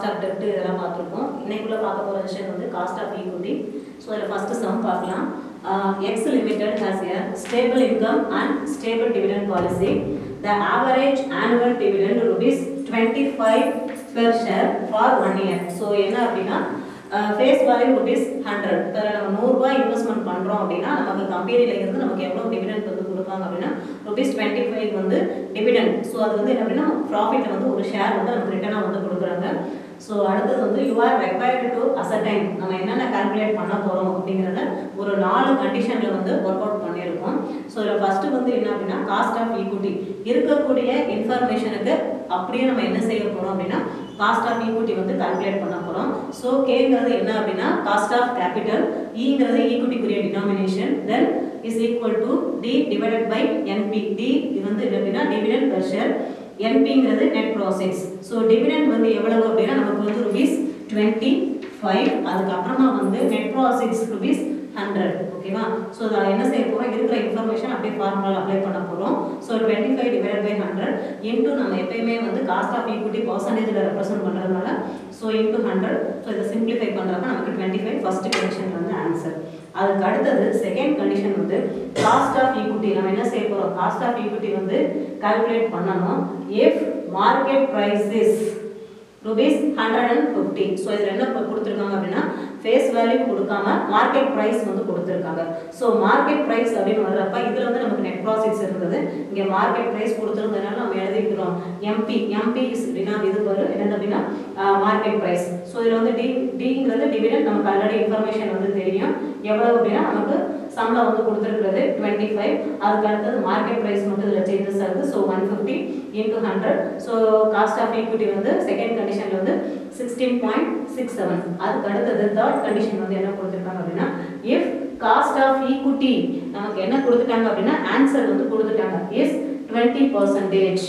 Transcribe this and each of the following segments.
cost of டெப்ட் இதெல்லாம் பார்த்துருக்கோம் இன்னைக்குள்ள பார்க்க போகிற விஷயம் வந்து காஸ்ட் ஆஃப் ஈக்விட்டி ஸோ அதில் ஃபஸ்ட்டு சம் பார்க்கலாம் X limited has a stable income and stable dividend policy the average annual dividend rupees twenty five per share for one year so என்ன அப்படின்னா ஃபேஸ் வேல்யூ ருபீஸ் ஹண்ட்ரட் இப்போ நம்ம நூறுரூவா investment பண்ணுறோம் அப்படின்னா நமக்கு கம்பெனியில் இருந்து நமக்கு எவ்வளோ டிவிடெண்ட் வந்து கொடுப்பாங்க அப்படின்னா ருபீஸ் டுவெண்ட்டி ஃபைவ் வந்து டிவிடெண்ட் ஸோ அது வந்து என்ன அப்படின்னா ப்ராஃபிட்டில் வந்து ஒரு ஷேர் வந்து நமக்கு ரிட்டர்னாக வந்து கொடுக்குறாங்க ஸோ அடுத்தது வந்து you are required to ascertain நம்ம என்னென்ன கால்குலேட் பண்ண போகிறோம் அப்படிங்கிறத ஒரு நாலு கண்டிஷனில் வந்து ஒர்க் அவுட் பண்ணியிருக்கோம் ஸோ இதில் ஃபஸ்ட்டு வந்து என்ன அப்படின்னா காஸ்ட் ஆஃப் ஈக்விட்டி இருக்கக்கூடிய இன்ஃபர்மேஷனுக்கு அப்படியே நம்ம என்ன செய்ய போகிறோம் அப்படின்னா காஸ்ட் ஆஃப் ஈக்விட்டி வந்து கால்குலேட் பண்ண போகிறோம் ஸோ கேங்கிறது என்ன அப்படின்னா காஸ்ட் ஆஃப் கேபிட்டல் ஈங்கிறது ஈக்விட்டிக்குரிய denomination then is equal to D divided by NP D இது வந்து என்ன அப்படின்னா டிவிடெண்ட் பெர் ஷேர் என்பிங்கிறது நெட் ப்ராசஸ் ஸோ டிவிடெண்ட் வந்து எவ்வளவு அப்படின்னா நமக்கு வந்து ருபீஸ் டுவெண்ட்டி ஃபைவ் அதுக்கப்புறமா வந்து நெட் ப்ராசஸ் ருபீஸ் ஹண்ட்ரட் ஓகேவா ஸோ அதை என்ன செய்ய போகிறோம் இருக்கிற இன்ஃபர்மேஷன் அப்படியே ஃபார்முலா அப்ளை பண்ண போகிறோம் so twenty five divide by hundred into நம்ம எப்பயுமே வந்து காஸ்ட் ஆஃப் ஈக்விட்டி பர்சன்டேஜில் ரெப்ரசென்ட் பண்ணுறதுனால ஸோ இன்டூ ஹண்ட்ரட் ஸோ இதை சிம்பிளிஃபை பண்ணுறப்ப நமக்கு டுவெண்ட்டி ஃபைவ் ஃபஸ்ட் கண்டிஷன் வந்து ஆன்சர் அதுக்கு அடுத்தது செகண்ட் கண்டிஷன் வந்து காஸ்ட் ஆஃப் ஈக்விட்டி நம்ம என்ன செய்ய போகிறோம் காஸ்ட் ஆஃப் ஈக்விட்டி வந்து கால்குலேட் பண்ணணும் if market price is rupees hundred and fifty so இதில் என்ன இப்போ கொடுத்துருக்காங்க அப்படின்னா ஃபேஸ் வேல்யூ கொடுக்காம மார்க்கெட் ப்ரைஸ் வந்து கொடுத்துருக்காங்க ஸோ மார்க்கெட் ப்ரைஸ் அப்படின்னு வர்றப்ப இதில் வந்து நமக்கு நெட் ப்ராஃபிட்ஸ் இருந்தது இங்கே மார்க்கெட் ப்ரைஸ் கொடுத்துருந்ததுனால நம்ம எழுதிக்கிறோம் எம்பி எம்பி அப்படின்னா இது வரும் என்னது அப்படின்னா மார்க்கெட் ப்ரைஸ் ஸோ இதில் வந்து டி டிங்கிறது டிவிடெண்ட் நமக்கு ஆல்ரெடி இன்ஃபர்மேஷன் வந்து தெரியும் எவ்வளோ அப்படின்னா நமக்கு சம்பளம் வந்து கொடுத்துருக்கிறது டுவெண்ட்டி ஃபைவ் அதுக்கு அடுத்தது மார்க்கெட் ப்ரைஸ் மட்டும் இதில் சேஞ்சஸ் ஆகுது so one fifty into hundred so cost of equity வந்து செகண்ட் கண்டிஷனில் வந்து சிக்ஸ்டீன் பாயிண்ட் சிக்ஸ் செவன் அதுக்கு அடுத்தது தேர்ட் கண்டிஷன் வந்து என்ன கொடுத்துருக்காங்க அப்படின்னா இஃப் காஸ்ட் ஆஃப் ஈக்விட்டி நமக்கு என்ன கொடுத்துட்டாங்க அப்படின்னா ஆன்சர் வந்து கொடுத்துட்டாங்க இஸ் டுவெண்ட்டி பர்சன்டேஜ்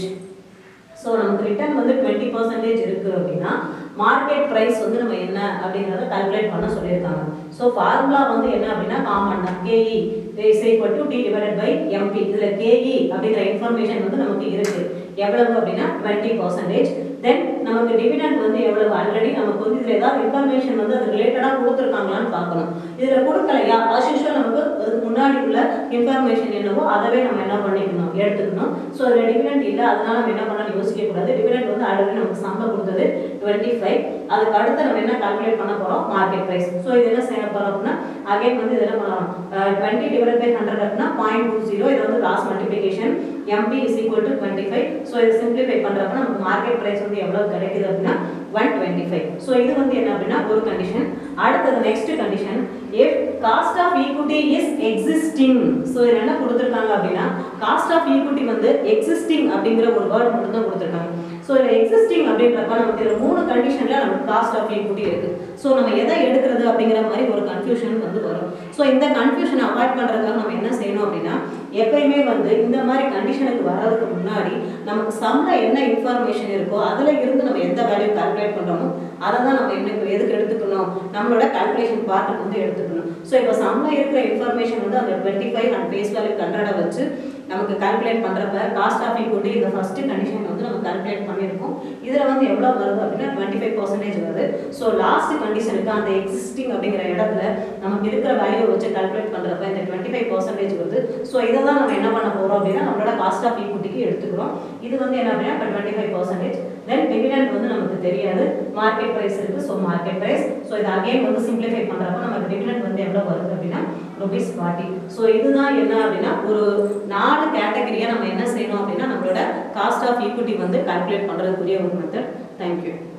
ஸோ நமக்கு ரிட்டர்ன் வந்து டுவெண்ட்டி பர்சன்டேஜ் இருக்குது அப்படின்னா மார்க்கெட் ப்ரைஸ் வந்து நம்ம என்ன அப்படிங்கிறத கால்குலேட் பண்ண சொல்லியிருக்காங்க ஸோ ஃபார்முலா வந்து என்ன அப்படின்னா காமன் தான் K E is equal to D divided by MP இதில் கேஇ அப்படிங்கிற இன்ஃபர்மேஷன் வந்து நமக்கு இருக்குது எவ்வளவு அப்படின்னா டுவெண்ட்டி பர்சன்டேஜ் தென் நமக்கு டிவிடெண்ட் வந்து எவ்வளவு ஆல்ரெடி நமக்கு வந்து இதில் ஏதாவது இன்ஃபர்மேஷன் வந்து அது ரிலேட்டடாக கொடுத்துருக்காங்களான்னு பார்க்கணும் இதில் கொடுக்கலையா அஸ் யூஷுவல் நமக்கு அதுக்கு முன்னாடி உள்ள இன்ஃபர்மேஷன் என்னவோ அதவே நம்ம என்ன பண்ணிக்கணும் எடுத்துக்கணும் ஸோ அதில் டிவிடெண்ட் இல்லை அதனால நம்ம என்ன பண்ணணும் யோசிக்க கூடாது டிவிடெண்ட் வந்து ஆல்ரெடி நமக்கு சம்பளம் கொடுத்தது டுவெண்ட்டி ஃபைவ் அதுக்கு அடுத்து நம்ம என்ன கால்குலேட் பண்ண போகிறோம் மார்க்கெட் ப்ரைஸ் ஸோ இது என்ன செய்ய போகிறோம் அப்படின்னா அகைன் வந்து இது என்ன பண்ணலாம் டுவெண்ட்டி டிவைட் பை ஹண்ட்ரட் அப்படின்னா பாயிண்ட் டூ ஜீரோ இது வந்து cross multiplication MP is equal to twenty five so இதை சிம்பிளிஃபை பண்ணுறப்ப நமக்கு மார்க்கெட் ப்ரைஸ் வந்து எவ்வளோ கிடைக்குது அப்படின்னா ஒன் டுவெண்ட்டி ஃபைவ் ஸோ இது வந்து என்ன அப்படின்னா ஒரு கண்டிஷன் அடுத்தது next condition if cost of equity is existing so இதில் என்ன கொடுத்துருக்காங்க அப்படின்னா காஸ்ட் ஆஃப் ஈக்விட்டி வந்து எக்ஸிஸ்டிங் அப்படிங்கிற ஒரு வேர்டு மட்டும் தான் கொடுத்துருக்காங்க ஸோ இதில் எக்ஸிஸ்டிங் அப்படின்றப்ப நமக்கு இதில் மூணு கண்டிஷனில் நமக்கு காஸ்ட் ஆஃப் ஈக்விட்டி இருக்குது ஸோ நம்ம எதை எடுக்கிறது அப்படிங்கிற மாதிரி ஒரு கன்ஃபியூஷன் வந்து வரும் ஸோ இந்த கன்ஃபியூஷனை அவாய்ட் பண்ணுறதுக்காக நம்ம என்ன செய்யணும் அப்படின்னா எப்பயுமே வந்து இந்த மாதிரி கண்டிஷனுக்கு வர்றதுக்கு முன்னாடி நமக்கு சம்ல என்ன இன்ஃபர்மேஷன் இருக்கோ அதில் இருந்து நம்ம எந்த வேல்யூ கால்குலேட் பண்ணுறோமோ அதை தான் நம்ம என்ன இப்போ எதுக்கு எடுத்துக்கணும் நம்மளோட கால்குலேஷன் பார்ட்டுக்கு வந்து எடுத்துக்கணும் ஸோ இப்போ சம்ல இருக்கிற இன்ஃபர்மேஷன் வந்து அந்த twenty five and face value ஹண்ட்ரடை வச்சு நமக்கு கால்குலேட் பண்ணுறப்ப காஸ்ட் ஆஃப் ஈக்விட்டி இந்த ஃபர்ஸ்ட் கண்டிஷன் வந்து நம்ம கால்குலேட் பண்ணியிருக்கோம் இதில் வந்து எவ்வளோ வருது அப்படின்னா டுவெண்ட்டி ஃபைவ் பர்சன்டேஜ் வருது ஸோ லாஸ்ட் கண்டிஷனுக்கு அந்த எக்ஸிஸ்டிங் அப்படிங்கிற இடத்துல நமக்கு இருக்கிற வேல்யூ வச்சு கால்குலேட் பண்ணுறப்ப இந்த டுவெண்ட்டி ஃபைவ் பர்சன்டேஜ் வருது ஸோ இதை தான் நம்ம என்ன பண்ண போகிறோம் அப்படின்னா நம்மளோட காஸ்ட் ஆஃப் ஈக்விட்டிக்கு எடுத்துக்கிறோம் இது வந்து என்ன அப்படின்னா இப்போ twenty five percentage then dividend வந்து நமக்கு தெரியாது மார்க்கெட் ப்ரைஸ் இருக்குது ஸோ மார்க்கெட் ப்ரைஸ் ஸோ இது அகைன் வந்து சிம்பிளிஃபை பண்ணுறப்ப நமக்கு டிவிடெண்ட் வந்து எவ்வளோ வருது அப்படின்னா ருபீஸ் ஃபார்ட்டி ஸோ இதுதான் என்ன அப்படின்னா ஒரு நாலு கேட்டகரியாக நம்ம என்ன செய்யணும் அப்படின்னா நம்மளோட காஸ்ட் ஆஃப் ஈக்விட்டி வந்து கால்குலேட் பண்ணுறதுக்குரிய ஒரு மெத்தட் தேங்க்யூ